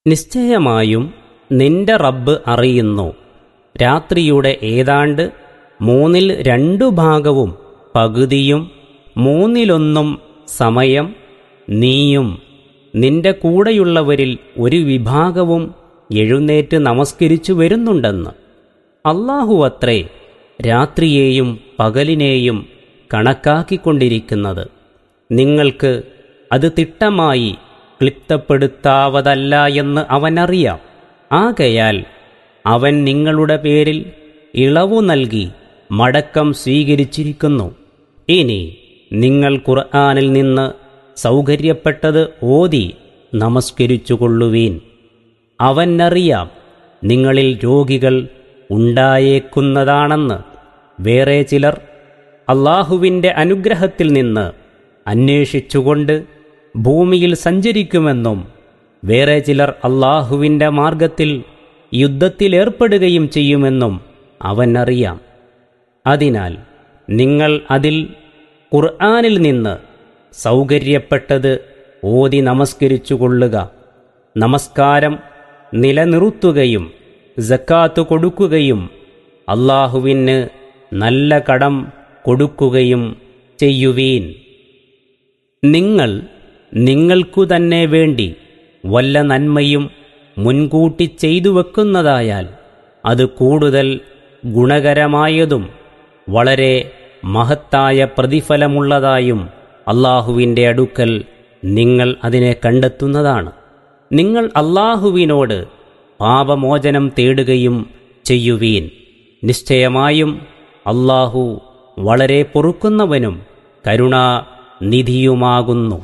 നിശ്ചയമായും നിന്റെ റബ്ബ് അറിയുന്നു രാത്രിയുടെ ഏതാണ്ട് മൂന്നിൽ രണ്ടു ഭാഗവും പകുതിയും മൂന്നിലൊന്നും സമയം നീയും നിന്റെ കൂടെയുള്ളവരിൽ ഒരു വിഭാഗവും എഴുന്നേറ്റ് നമസ്കരിച്ചു വരുന്നുണ്ടെന്ന് അള്ളാഹുവത്രേ രാത്രിയെയും പകലിനെയും കണക്കാക്കിക്കൊണ്ടിരിക്കുന്നത് നിങ്ങൾക്ക് അത് തിട്ടമായി ക്ലിപ്തപ്പെടുത്താവതല്ല എന്ന് അവനറിയാം ആകയാൽ അവൻ നിങ്ങളുടെ പേരിൽ ഇളവു നൽകി മടക്കം സ്വീകരിച്ചിരിക്കുന്നു ഇനി നിങ്ങൾ ഖുർആനിൽ നിന്ന് സൗകര്യപ്പെട്ടത് ഓതി നമസ്കരിച്ചുകൊള്ളുവീൻ അവനറിയാം നിങ്ങളിൽ രോഗികൾ ഉണ്ടായേക്കുന്നതാണെന്ന് വേറെ ചിലർ അള്ളാഹുവിൻ്റെ അനുഗ്രഹത്തിൽ നിന്ന് അന്വേഷിച്ചുകൊണ്ട് ഭൂമിയിൽ സഞ്ചരിക്കുമെന്നും വേറെ ചിലർ അള്ളാഹുവിൻ്റെ മാർഗത്തിൽ യുദ്ധത്തിലേർപ്പെടുകയും ചെയ്യുമെന്നും അവനറിയാം അതിനാൽ നിങ്ങൾ അതിൽ ഖുർആനിൽ നിന്ന് സൗകര്യപ്പെട്ടത് ഓതി നമസ്കരിച്ചുകൊള്ളുക നമസ്കാരം നിലനിർത്തുകയും ജക്കാത്ത് കൊടുക്കുകയും അള്ളാഹുവിന് നല്ല കടം കൊടുക്കുകയും ചെയ്യുവീൻ നിങ്ങൾ നിങ്ങൾക്കു തന്നെ വേണ്ടി വല്ല നന്മയും മുൻകൂട്ടി ചെയ്തു വെക്കുന്നതായാൽ അത് കൂടുതൽ ഗുണകരമായതും വളരെ മഹത്തായ പ്രതിഫലമുള്ളതായും അള്ളാഹുവിൻ്റെ അടുക്കൽ നിങ്ങൾ അതിനെ കണ്ടെത്തുന്നതാണ് നിങ്ങൾ അള്ളാഹുവിനോട് പാപമോചനം തേടുകയും ചെയ്യുവീൻ നിശ്ചയമായും അള്ളാഹു വളരെ പൊറുക്കുന്നവനും കരുണാനിധിയുമാകുന്നു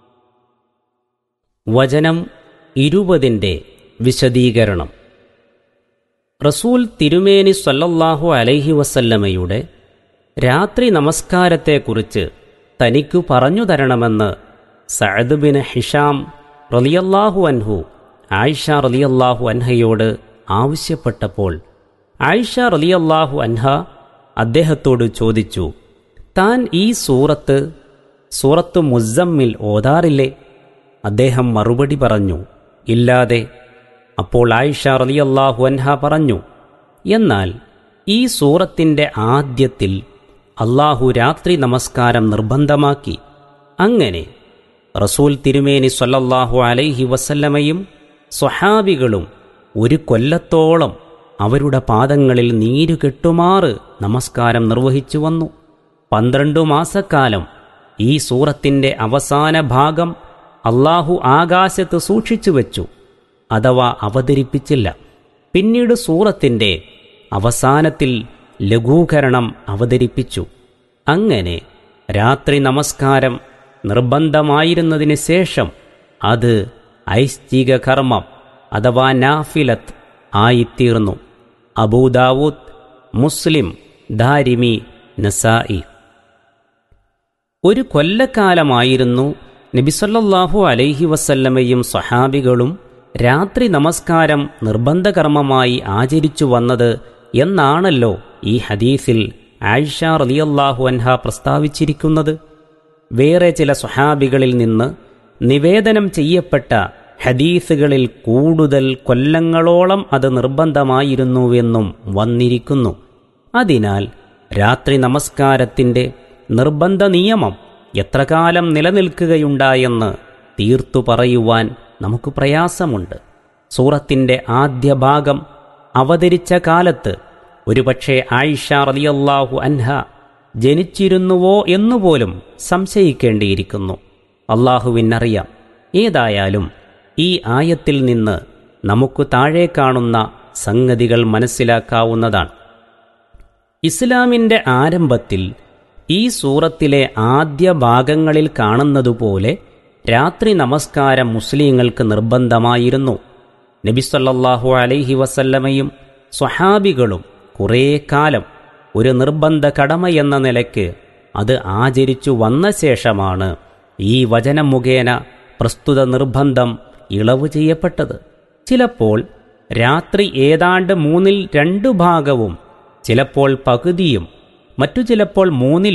വചനം ഇരുപതിൻ്റെ വിശദീകരണം റസൂൽ തിരുമേനി സല്ലല്ലാഹു അലൈഹി വസല്ലമയുടെ രാത്രി നമസ്കാരത്തെക്കുറിച്ച് തനിക്കു പറഞ്ഞു തരണമെന്ന് സഅദ് ബിൻ ഹിഷാം റലിയല്ലാഹു അൻഹു ആയിഷ റലിയല്ലാഹു അൻഹയോട് ആവശ്യപ്പെട്ടപ്പോൾ ആയിഷ റലിയല്ലാഹു അൻഹ അദ്ദേഹത്തോട് ചോദിച്ചു താൻ ഈ സൂറത്ത് സൂറത്ത് മുസമ്മിൽ ഓതാറില്ലേ അദ്ദേഹം മറുപടി പറഞ്ഞു ഇല്ലാതെ അപ്പോൾ ആയിഷ റലിയല്ലാഹു അൻഹ പറഞ്ഞു എന്നാൽ ഈ സൂറത്തിൻ്റെ ആദ്യത്തിൽ അള്ളാഹു രാത്രി നമസ്കാരം നിർബന്ധമാക്കി അങ്ങനെ റസൂൽ തിരുമേനി സല്ലല്ലാഹു അലൈഹി വസല്ലമയും സ്വഹാബികളും ഒരു കൊല്ലത്തോളം അവരുടെ പാദങ്ങളിൽ നീരു കെട്ടുമാറ് നമസ്കാരം നിർവഹിച്ചു വന്നു പന്ത്രണ്ടു മാസക്കാലം ഈ സൂറത്തിൻ്റെ അവസാന ഭാഗം അള്ളാഹു ആകാശത്ത് സൂക്ഷിച്ചു വെച്ചു അഥവാ അവതരിപ്പിച്ചില്ല പിന്നീട് സൂറത്തിൻ്റെ അവസാനത്തിൽ ലഘൂകരണം അവതരിപ്പിച്ചു അങ്ങനെ രാത്രി നമസ്കാരം നിർബന്ധമായിരുന്നതിന് ശേഷം അത് ഐശ്ചിക കർമ്മം അഥവാ നാഫിലത്ത് ആയിത്തീർന്നു അബൂദാവൂദ് മുസ്ലിം ദാരിമി നസായി ഒരു കൊല്ലക്കാലമായിരുന്നു നബിസല്ലാഹു അലൈഹി വസല്ലമയും സഹാബികളും രാത്രി നമസ്കാരം നിർബന്ധകർമ്മമായി ആചരിച്ചു വന്നത് എന്നാണല്ലോ ഈ ഹദീസിൽ ആയിഷ റലിയല്ലാഹു അൻഹ പ്രസ്താവിച്ചിരിക്കുന്നത് വേറെ ചില സ്വഹാബികളിൽ നിന്ന് നിവേദനം ചെയ്യപ്പെട്ട ഹദീസുകളിൽ കൂടുതൽ കൊല്ലങ്ങളോളം അത് നിർബന്ധമായിരുന്നുവെന്നും വന്നിരിക്കുന്നു അതിനാൽ രാത്രി നമസ്കാരത്തിൻ്റെ നിർബന്ധ നിയമം എത്ര കാലം നിലനിൽക്കുകയുണ്ടായെന്ന് തീർത്തു പറയുവാൻ നമുക്ക് പ്രയാസമുണ്ട് സൂറത്തിൻ്റെ ആദ്യ ഭാഗം അവതരിച്ച കാലത്ത് ഒരുപക്ഷെ ആയിഷ റലിയല്ലാഹു അൻഹ ജനിച്ചിരുന്നുവോ എന്നുപോലും സംശയിക്കേണ്ടിയിരിക്കുന്നു അള്ളാഹുവിനറിയാം ഏതായാലും ഈ ആയത്തിൽ നിന്ന് നമുക്ക് താഴെ കാണുന്ന സംഗതികൾ മനസ്സിലാക്കാവുന്നതാണ് ഇസ്ലാമിൻ്റെ ആരംഭത്തിൽ ഈ സൂറത്തിലെ ആദ്യ ഭാഗങ്ങളിൽ കാണുന്നതുപോലെ രാത്രി നമസ്കാരം മുസ്ലിങ്ങൾക്ക് നിർബന്ധമായിരുന്നു നബിസല്ലാഹു അലൈഹി വസല്ലമയും സ്വഹാബികളും കുറേ കാലം ഒരു നിർബന്ധ കടമയെന്ന നിലയ്ക്ക് അത് ആചരിച്ചു വന്ന ശേഷമാണ് ഈ വചനം മുഖേന പ്രസ്തുത നിർബന്ധം ഇളവ് ചെയ്യപ്പെട്ടത് ചിലപ്പോൾ രാത്രി ഏതാണ്ട് മൂന്നിൽ രണ്ടു ഭാഗവും ചിലപ്പോൾ പകുതിയും മറ്റു ചിലപ്പോൾ മൂന്നിൽ